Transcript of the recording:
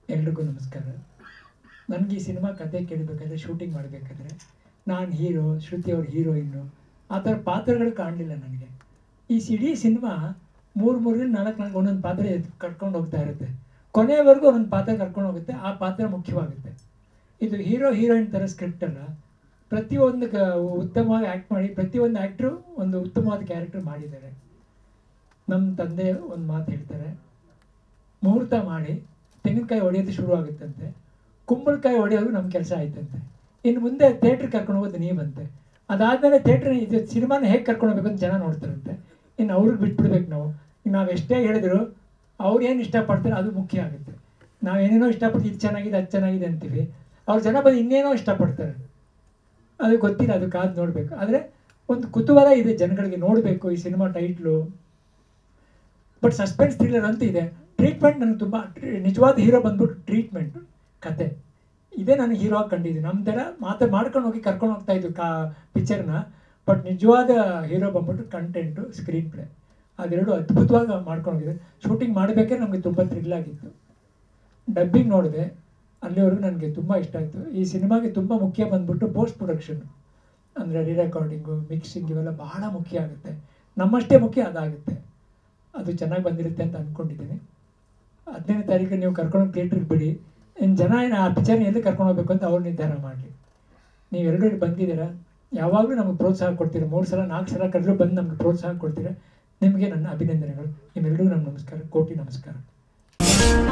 ಎಲ್ರಿಗೂ ನಮಸ್ಕಾರ ನನಗೆ ಈ ಸಿನಿಮಾ ಕತೆ ಕೇಳಬೇಕಾದ್ರೆ ಶೂಟಿಂಗ್ ಮಾಡಬೇಕಾದ್ರೆ ನಾನು ಹೀರೋ ಶ್ರುತಿ ಅವ್ರ ಹೀರೋಯಿನ್ನು ಆ ಥರ ಪಾತ್ರಗಳು ಕಾಣಲಿಲ್ಲ ನನಗೆ ಈ ಇಡೀ ಸಿನಿಮಾ ಮೂರು ಮೂರರಿಂದ ನಾಲ್ಕು ನಾಲ್ಕು ಒಂದೊಂದು ಪಾತ್ರ ಎತ್ತ್ ಕಟ್ಕೊಂಡು ಹೋಗ್ತಾ ಇರುತ್ತೆ ಕೊನೆಯವರೆಗೂ ಒಂದೊಂದು ಪಾತ್ರ ಕರ್ಕೊಂಡು ಹೋಗುತ್ತೆ ಆ ಪಾತ್ರ ಮುಖ್ಯವಾಗುತ್ತೆ ಇದು ಹೀರೋ ಹೀರೋಯಿನ್ ಥರ ಸ್ಕ್ರಿಪ್ಟ್ ಅಲ್ಲ ಪ್ರತಿಯೊಂದು ಕ ಉತ್ತಮವಾಗಿ ಆ್ಯಕ್ಟ್ ಮಾಡಿ ಪ್ರತಿಯೊಂದು ಆ್ಯಕ್ಟ್ರು ಒಂದು ಉತ್ತಮವಾದ ಕ್ಯಾರೆಕ್ಟರ್ ಮಾಡಿದ್ದಾರೆ ನಮ್ಮ ತಂದೆ ಒಂದು ಮಾತು ಹೇಳ್ತಾರೆ ಮುಹೂರ್ತ ಮಾಡಿ ತೆಂಗಿನಕಾಯಿ ಹೊಡೆಯೋದು ಶುರು ಆಗುತ್ತಂತೆ ಕುಂಬಳಕಾಯಿ ಹೊಡೆಯೋದು ನಮ್ಮ ಕೆಲಸ ಆಯ್ತಂತೆ ಇನ್ನು ಮುಂದೆ ಥಿಯೇಟ್ರಿಗೆ ಕರ್ಕೊಂಡು ಹೋಗೋದು ನೀವಂತೆ ಅದಾದಮೇಲೆ ಥಿಯೇಟ್ರ್ ಇದು ಸಿನಿಮಾನ ಹೇಗೆ ಕರ್ಕೊಂಡು ಹೋಗ್ಬೇಕು ಅಂತ ಜನ ನೋಡ್ತಾರಂತೆ ಇನ್ನು ಅವ್ರಿಗೆ ಬಿಟ್ಬಿಡ್ಬೇಕು ನಾವು ಇನ್ನು ನಾವು ಎಷ್ಟೇ ಹೇಳಿದ್ರು ಅವ್ರು ಏನು ಇಷ್ಟಪಡ್ತಾರೆ ಅದು ಮುಖ್ಯ ಆಗುತ್ತೆ ನಾವು ಏನೇನೋ ಇಷ್ಟಪಟ್ಟು ಇದು ಚೆನ್ನಾಗಿದೆ ಅದು ಚೆನ್ನಾಗಿದೆ ಅಂತೀವಿ ಅವ್ರು ಜನ ಬಂದು ಇನ್ನೇನೋ ಇಷ್ಟಪಡ್ತಾರೆ ಅದು ಗೊತ್ತಿಲ್ಲ ಅದು ಕಾದು ನೋಡಬೇಕು ಆದರೆ ಒಂದು ಕುತೂಹಲ ಇದೆ ಜನಗಳಿಗೆ ನೋಡಬೇಕು ಈ cinema title but suspense thriller ಅಂತ ಇದೆ ಟ್ರೀಟ್ಮೆಂಟ್ ನನಗೆ ತುಂಬ ನಿಜವಾದ ಹೀರೋ ಬಂದ್ಬಿಟ್ಟು ಟ್ರೀಟ್ಮೆಂಟ್ ಕತೆ ಇದೇ ನನಗೆ ಹೀರೋ ಆಗಿ ಕಂಡಿದ್ದೀನಿ ನಮ್ಮ ಥರ ಮಾತು ಮಾಡ್ಕೊಂಡು ಹೋಗಿ ಕರ್ಕೊಂಡು ಹೋಗ್ತಾ ಇದ್ದು ಕಾ ಪಿಕ್ಚರ್ನ ಬಟ್ ನಿಜವಾದ ಹೀರೋ ಬಂದ್ಬಿಟ್ಟು ಕಂಟೆಂಟು ಸ್ಕ್ರೀನ್ ಪ್ಲೇ ಅದೆರಡು ಅದ್ಭುತವಾಗಿ ಮಾಡ್ಕೊಂಡು ಹೋಗಿದೆ ಶೂಟಿಂಗ್ ಮಾಡಬೇಕಾದ್ರೆ ನಮಗೆ ತುಂಬ ಥ್ರಿಲ್ ಆಗಿತ್ತು ಡಬ್ಬಿಂಗ್ ನೋಡಿದೆ ಅಲ್ಲಿವರೆಗೂ ನನಗೆ ತುಂಬ ಇಷ್ಟ ಆಯಿತು ಈ ಸಿನಿಮಾಗೆ ತುಂಬ ಮುಖ್ಯ ಬಂದ್ಬಿಟ್ಟು ಪೋಸ್ಟ್ ಪ್ರೊಡಕ್ಷನ್ ಅಂದರೆ ರೀ ರೆಕಾರ್ಡಿಂಗು ಮಿಕ್ಸಿಂಗ್ ಇವೆಲ್ಲ ಬಹಳ ಮುಖ್ಯ ಆಗುತ್ತೆ ನಮ್ಮಷ್ಟೇ ಮುಖ್ಯ ಅದಾಗುತ್ತೆ ಅದು ಚೆನ್ನಾಗಿ ಬಂದಿರುತ್ತೆ ಅಂತ ಅಂದ್ಕೊಂಡಿದ್ದೀನಿ ಹದಿನೈದನೇ ತಾರೀಕು ನೀವು ಕರ್ಕೊಂಡು ಥಿಯೇಟ್ರಿಗೆ ಬಿಡಿ ಇನ್ನು ಜನ ಏನು ಆ ಪಿಕ್ಚರ್ನ ಎಲ್ಲಿ ಕರ್ಕೊಂಡು ಹೋಗ್ಬೇಕು ಅಂತ ಅವ್ರು ನಿರ್ಧಾರ ಮಾಡಲಿ ನೀವೆಲ್ಲರೂ ಇಲ್ಲಿ ಬಂದಿದ್ದೀರಾ ಯಾವಾಗಲೂ ನಮಗೆ ಪ್ರೋತ್ಸಾಹ ಕೊಡ್ತೀರಾ ಮೂರು ಸಲ ನಾಲ್ಕು ಸಲ ಕರೆದ್ರು ಬಂದು ನಮಗೆ ಪ್ರೋತ್ಸಾಹ ಕೊಡ್ತೀರಾ ನಿಮಗೆ ನನ್ನ ಅಭಿನಂದನೆಗಳು ನಿಮ್ಮೆಲ್ಲರಿಗೂ ನಮ್ಮ ನಮಸ್ಕಾರ ಕೋಟಿ ನಮಸ್ಕಾರ